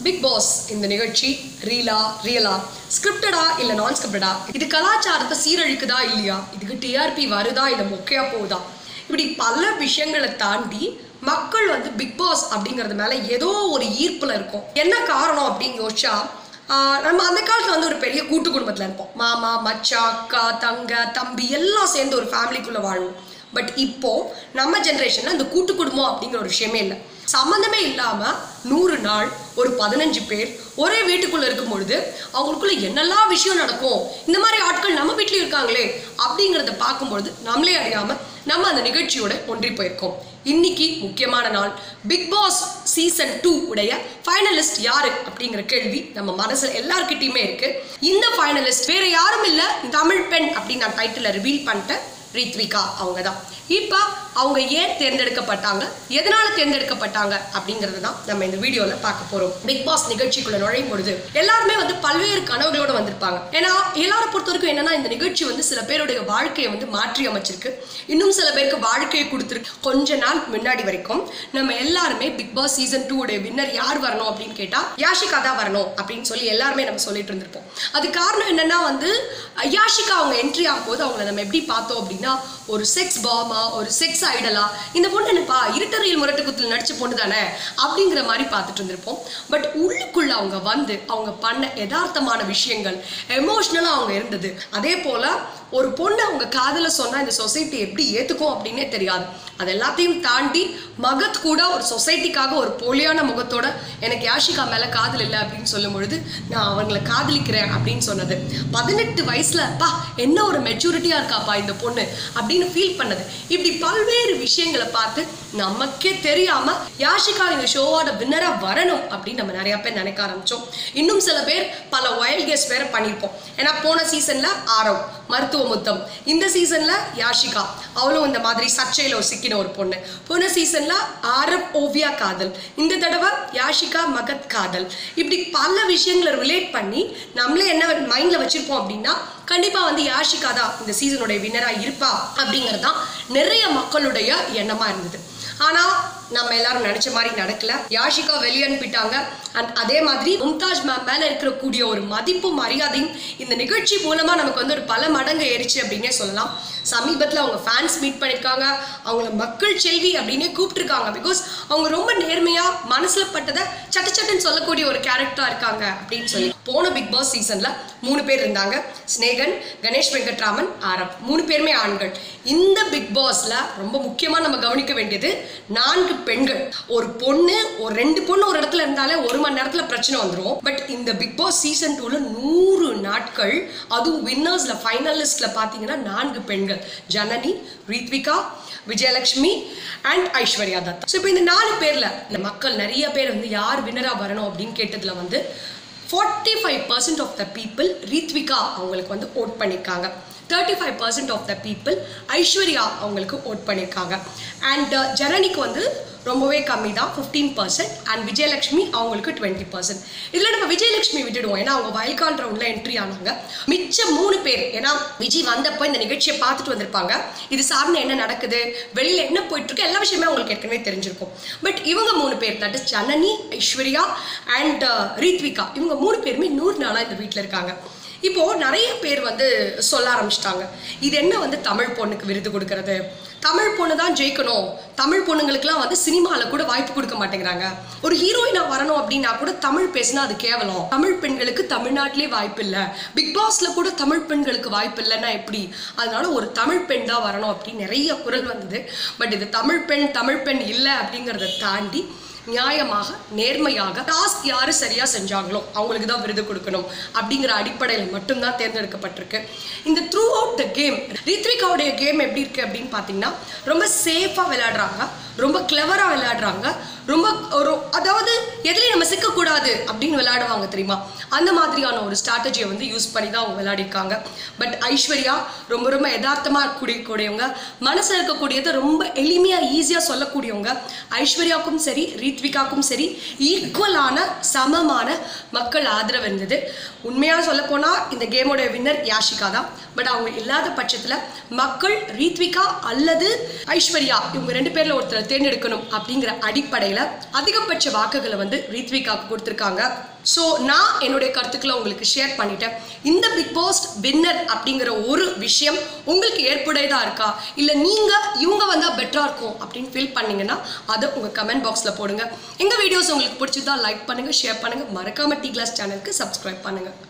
big pass இந்த நிகழ்ச்சி ரீலா ரியலா ஸ்கிரிப்டடா இல்ல நான் ஸ்கிரிப்டடா இது கலாச்சாரத்தை சீரழிக்குதா இல்லையா இதுக்கு டிஆர்பி வருதா இல்ல மொக்கையா போகுதா இப்படி பல விஷயங்களை தாண்டி மக்கள் வந்து பிக் பாஸ் அப்படிங்கிறது மேல ஏதோ ஒரு ஈர்ப்புல இருக்கும் என்ன காரணம் அப்படின்னு யோசிச்சா ஆஹ் நம்ம அந்த காலத்துல வந்து ஒரு பெரிய கூட்டு குடும்பத்துல இருப்போம் மாமா மச்சா அக்கா தங்க தம்பி எல்லாம் சேர்ந்து ஒரு ஃபேமிலிக்குள்ள வாழுவோம் பட் இப்போ நம்ம ஜென்ரேஷன்ல அந்த கூட்டு குடும்பம் அப்படிங்கிற ஒரு விஷயமே இல்லை சம்மந்தமே இல்லாம நூறு நாள் ஒரு பதினஞ்சு பேர் ஒரே வீட்டுக்குள்ள இருக்கும் பொழுது அவங்களுக்குள்ள என்னெல்லாம் விஷயம் நடக்கும் இந்த மாதிரி ஆட்கள் நம்ம வீட்லயும் இருக்காங்களே அப்படிங்கிறத பார்க்கும்பொழுது நம்மளே அறியாம நம்ம அந்த நிகழ்ச்சியோட ஒன்றி போயிருக்கோம் இன்னைக்கு முக்கியமான நாள் பிக் பாஸ் சீசன் டூ உடைய ஃபைனலிஸ்ட் யாரு அப்படிங்கிற கேள்வி நம்ம மனசுல எல்லார்கிட்டயுமே இருக்கு இந்த ஃபைனலிஸ்ட் வேற யாரும் இல்ல தமிழ் பெண் அப்படின்னு நான் டைட்டில் ரிவீல் பண்ணிட்டேன் ரித்விகா அவங்க தான் இப்போ அவங்க ஏன் தேர்ந்தெடுக்கப்பட்டாங்க எதனால தேர்ந்தெடுக்கப்பட்டாங்க அப்படிங்கறது தான் நம்ம இந்த வீடியோல பார்க்க போறோம் பிக் பாஸ் நிகழ்ச்சிக்குள்ள நுழையும் பொழுது எல்லாருமே வந்து பல்வேறு கனவுகளோட வந்திருப்பாங்க ஏன்னா எல்லாரை பொறுத்த வரைக்கும் என்னன்னா இந்த நிகழ்ச்சி வந்து சில பேருடைய வாழ்க்கையை வந்து மாற்றி அமைச்சிருக்கு இன்னும் சில பேருக்கு வாழ்க்கையை கொடுத்துருக்கு கொஞ்ச நாள் முன்னாடி வரைக்கும் நம்ம எல்லாருமே பிக் பாஸ் சீசன் டூ உடைய வின்னர் யார் வரணும் அப்படின்னு கேட்டா யாஷிகா தான் வரணும் அப்படின்னு சொல்லி எல்லாருமே நம்ம சொல்லிட்டு இருந்திருப்போம் அது காரணம் என்னன்னா வந்து யாஷிகா அவங்க என்ட்ரி ஆகும்போது அவங்கள நம்ம எப்படி பார்த்தோம் அப்படின்னா ஒரு செக்ஸ் பாமா ஒரு செக்ஸ் ஐடலா இந்த பொண்ணு என்னப்பா இருட்டறையில் முரட்டு குத்துல நடிச்ச பொண்ணு தானே அப்படிங்கிற மாதிரி பார்த்துட்டு இருந்திருப்போம் பட் உள்ளுக்குள்ள அவங்க வந்து அவங்க பண்ண யதார்த்தமான விஷயங்கள் எமோஷ்னலா அவங்க இருந்தது அதே போல ஒரு பொண்ணு அவங்க காதல சொன்னா இந்த சொசைட்டி எப்படி ஏத்துக்கும் அப்படின்னே தெரியாது அது எல்லாத்தையும் தாண்டி மகத் கூட ஒரு சொசைட்டிக்காக ஒரு போலியான முகத்தோட எனக்கு யாஷிகா மேல காதல் இல்லை அப்படின்னு சொல்லும் பொழுது நான் அவங்கள காதலிக்கிறேன் அப்படின்னு சொன்னது பதினெட்டு வயசுல அப்பா என்ன ஒரு மெச்சூரிட்டியா இருக்காப்பா இந்த பொண்ணு அப்படின்னு ஃபீல் பண்ணது இப்படி பல்வேறு விஷயங்களை பார்த்து நமக்கே தெரியாம யாஷிகா இந்த ஷோவோட வின்னரா வரணும் அப்படின்னு நம்ம நிறைய பேர் நினைக்க ஆரம்பிச்சோம் இன்னும் சில பேர் பல ஒயல் கேஸ் வேற பண்ணியிருப்போம் ஏன்னா போன சீசன்ல ஆரவ் மருத்துவ முத்தம் இந்த சீசன்ல யாஷிகா அவளும் இந்த மாதிரி சர்ச்சையில ஒரு சிக்கின ஒரு பொண்ணு போன சீசன்ல ஆரவ் ஓவியா காதல் இந்த தடவை யாஷிகா மகத் காதல் இப்படி பல விஷயங்களை ரிலேட் பண்ணி நம்மளே என்ன மைண்ட்ல வச்சிருப்போம் அப்படின்னா கண்டிப்பா வந்து யாஷிகா தான் இந்த சீசனுடைய வின்னரா இருப்பா அப்படிங்கிறது தான் நிறைய மக்களுடைய எண்ணமா இருந்தது ஆனா நம்ம எல்லாரும் நினைச்ச மாதிரி நடக்கல யாஷிகா வெளியே அனுப்பிட்டாங்க அண்ட் அதே மாதிரி மும்தாஜ் மேம் மேல இருக்கக்கூடிய ஒரு மதிப்பும் மரியாதையும் இந்த நிகழ்ச்சி மூலமா நமக்கு வந்து ஒரு பல மடங்கு ஏறிச்சு அப்படின்னே சொல்லலாம் சமீபத்துல அவங்க ஃபேன்ஸ் மீட் பண்ணிருக்காங்க அவங்கள மக்கள் செல்வி அப்படின்னே கூப்பிட்டுருக்காங்க பிகாஸ் அவங்க ரொம்ப நேர்மையா மனசுல பட்டதை சட்ட சட்டுன்னு சொல்லக்கூடிய ஒரு கேரக்டரா இருக்காங்க அப்படின்னு சொல்லி போன பிக் பாஸ் சீசன்ல மூணு பேர் இருந்தாங்க ஸ்னேகன் கணேஷ் வெங்கட்ராமன் ஆரப் மூணு பேருமே ஆண்கள் இந்த பிக் பாஸ்ல ரொம்ப முக்கியமா நம்ம கவனிக்க வேண்டியது நான்கு பெண்கள் ஒரு பொண்ணு ஒரு ரெண்டு பொண்ணு ஒரு இடத்துல இருந்தாலே ஒரு மணி நேரத்துல பிரச்சனை வந்துடும் பட் இந்த பிக் பாஸ் சீசன் டூல நூறு நாட்கள் அதுவும் வின்னர்ஸ்ல ஃபைனலிஸ்ட்ல பாத்தீங்கன்னா நான்கு பெண்கள் ஜனனி ரீத்விகா விஜயலட்சுமி அண்ட் ஐஸ்வர்யா தத்தா ஸோ இப்போ இந்த நாலு பேர்ல இந்த மக்கள் நிறைய பேர் வந்து யார் வின்னரா வரணும் அப்படின்னு கேட்டதுல வந்து forty five percent of the people Riythvika அவங்களுக்கு வந்து ஓட் பண்ணியிருக்காங்க thirty five percent of the people Aishwarya அவங்களுக்கு ஓட் பண்ணியிருக்காங்க அண்ட் ஜனனிக்கு வந்து ரொம்பவே கம்மி தான் ஃபிஃப்டீன் பர்சன்ட் அண்ட் விஜயலட்சுமி அவங்களுக்கு டுவெண்ட்டி பர்சன்ட் இதில் நம்ம விஜயலட்சுமி விட்டுடுவோம் ஏன்னா அவங்க வயல்கான் ரவுண்டில் என்ட்ரி ஆனாங்க மிச்ச மூணு பேர் ஏன்னா விஜய் வந்தப்போ இந்த நிகழ்ச்சியை பார்த்துட்டு வந்திருப்பாங்க இது சார்ந்து என்ன நடக்குது வெளியில் என்ன போயிட்டு இருக்கு எல்லா விஷயமே அவங்களுக்கு ஏற்கனவே தெரிஞ்சிருக்கும் பட் இவங்க மூணு பேர் that is Janani Aishwarya and Riythvika இவங்க மூணு பேருமே நூறு நாளாக இந்த வீட்டில் இருக்காங்க இப்போ நிறைய பேர் வந்து சொல்ல ஆரம்பிச்சிட்டாங்க இது என்ன வந்து தமிழ் பொண்ணுக்கு விருது கொடுக்கறது தமிழ் பொண்ணு தான் ஜெயிக்கணும் தமிழ் பொண்ணுங்களுக்குலாம் வந்து சினிமாவில் கூட வாய்ப்பு கொடுக்க மாட்டேங்கிறாங்க ஒரு ஹீரோயினா வரணும் அப்படின்னா கூட தமிழ் பேசினா அது கேவலம் தமிழ் பெண்களுக்கு தமிழ்நாட்டிலே வாய்ப்பு இல்லை பிக் பாஸ்ல கூட தமிழ் பெண்களுக்கு வாய்ப்பு இல்லைன்னா எப்படி அதனால ஒரு தமிழ் பெண் தான் வரணும் அப்படின்னு நிறைய குரல் வந்தது பட் இது தமிழ் பெண் தமிழ் பெண் இல்லை அப்படிங்கிறத தாண்டி நியாயமாக நேர்மையாக டாஸ்க் யாரு சரியா செஞ்சாங்களோ அவங்களுக்கு தான் விருது கொடுக்கணும் அப்படிங்கிற அடிப்படையில் மட்டும்தான் தேர்ந்தெடுக்கப்பட்டிருக்கு இந்த த்ரூ அவுட் த கேம் ரித்விகாவுடைய கேம் எப்படி இருக்கு அப்படின்னு பார்த்தீங்கன்னா ரொம்ப சேஃபாக விளையாடுறாங்க ரொம்ப கிளவராக விளையாடுறாங்க ரொம்ப ஒரு அதாவது எதுலையும் நம்ம சிக்கக்கூடாது அப்படின்னு விளையாடுவாங்க தெரியுமா அந்த மாதிரியான ஒரு ஸ்ட்ராட்டஜியை வந்து யூஸ் பண்ணி தான் அவங்க விளையாடிருக்காங்க பட் ஐஸ்வர்யா ரொம்ப ரொம்ப யதார்த்தமாக இருக்கக்கூடிய கூடியவங்க மனசில் இருக்கக்கூடியதை ரொம்ப எளிமையாக ஈஸியாக சொல்லக்கூடியவங்க ஐஸ்வர்யாவுக்கும் சரி ரீத்விகாவுக்கும் சரி ஈக்குவலான சமமான மக்கள் ஆதரவு இருந்தது உண்மையாக சொல்லப்போனால் இந்த கேமோட வின்னர் யாஷிகா தான் பட் அவங்க இல்லாத பட்சத்தில் மக்கள் ரீத்விகா அல்லது ஐஸ்வர்யா இவங்க ரெண்டு பேரில் ஒருத்தரை தேர்ந்தெடுக்கணும் அப்படிங்கிற அடிப்படையில் அதிகபட்ச வாக்குகளை வந்து ரித்விகாக்கு கொடுத்துருக்காங்க ஸோ நான் என்னுடைய கருத்துக்களை உங்களுக்கு ஷேர் பண்ணிட்டேன் இந்த பிக் பாஸ் வின்னர் அப்படிங்கிற ஒரு விஷயம் உங்களுக்கு ஏற்புடையதா இருக்கா இல்லை நீங்கள் இவங்க வந்தால் பெட்டராக இருக்கும் அப்படின்னு ஃபீல் பண்ணீங்கன்னா அதை உங்கள் கமெண்ட் பாக்ஸில் போடுங்க எங்கள் வீடியோஸ் உங்களுக்கு பிடிச்சிருந்தா லைக் பண்ணுங்கள் ஷேர் பண்ணுங்கள் மறக்காம டி கிளாஸ் சேனலுக்கு சப்ஸ்கிரைப் பண்ணுங்கள்